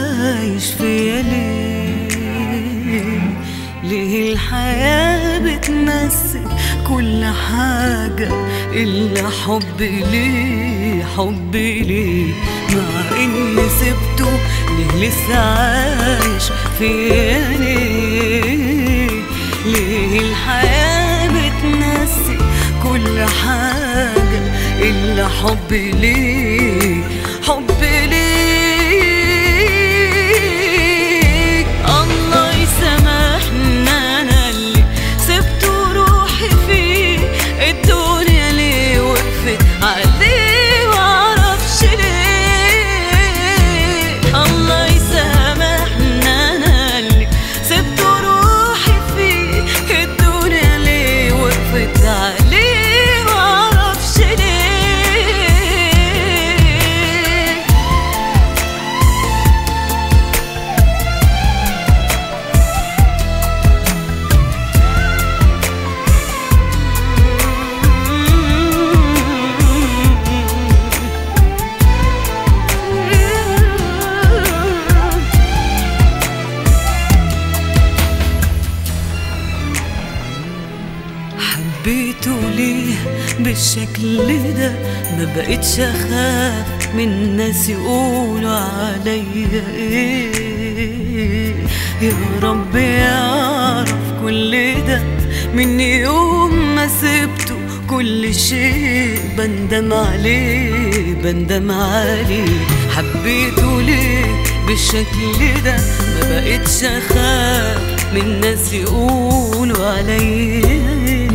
عايش فيا ليه ليه الحياة بتمثل كل حاجة إلا حبي ليه حبي ليه مع إني سبته ليه لسه عايش فيا ليه ليه الحياة بتمثل كل حاجة إلا حبي ليه حبي ليك الله يسامحني أنا اللي سبت روحي فيه الدنيا ليه وقفت عليه معرفش ليه الله يسامحني أنا اللي سبت روحي فيه الدنيا ليه وقفت عليه معرفش ليه حبيته ليه بالشكل ده ما بقتش اخاف من الناس يقولوا عليا ايه يا رب يعرف كل ده من يوم ما سبته كل شيء بندم عليه بندم عليه حبيته ليه بالشكل ده ما بقتش اخاف من الناس يقولوا عليا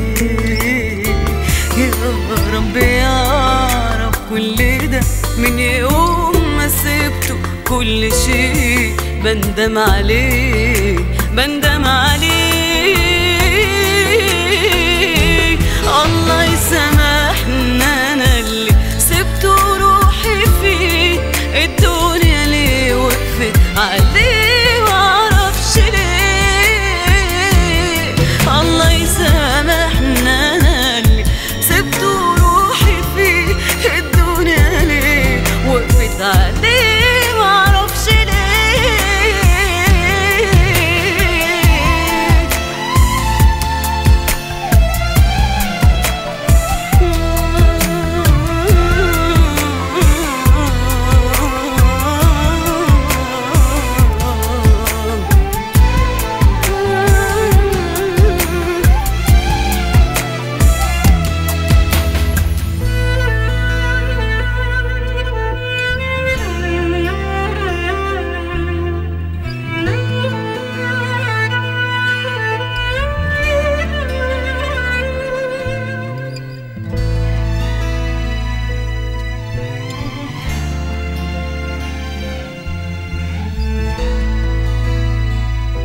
يا رب يعرف كل ده من يوم ما سبته كل شيء بندم عليه بندم عليه الله يسامحني انا اللي سبت روحي فيه الدنيا ليه وقفت عليه معرفش ليه الله يسامحني انا اللي سبت روحي فيه الدنيا ليه وقفت عليه معرفش ليه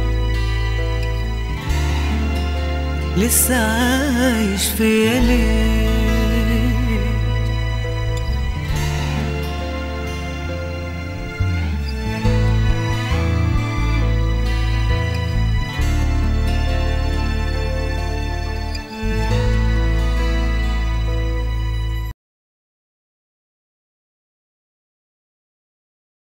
لسه عايش فيا ليه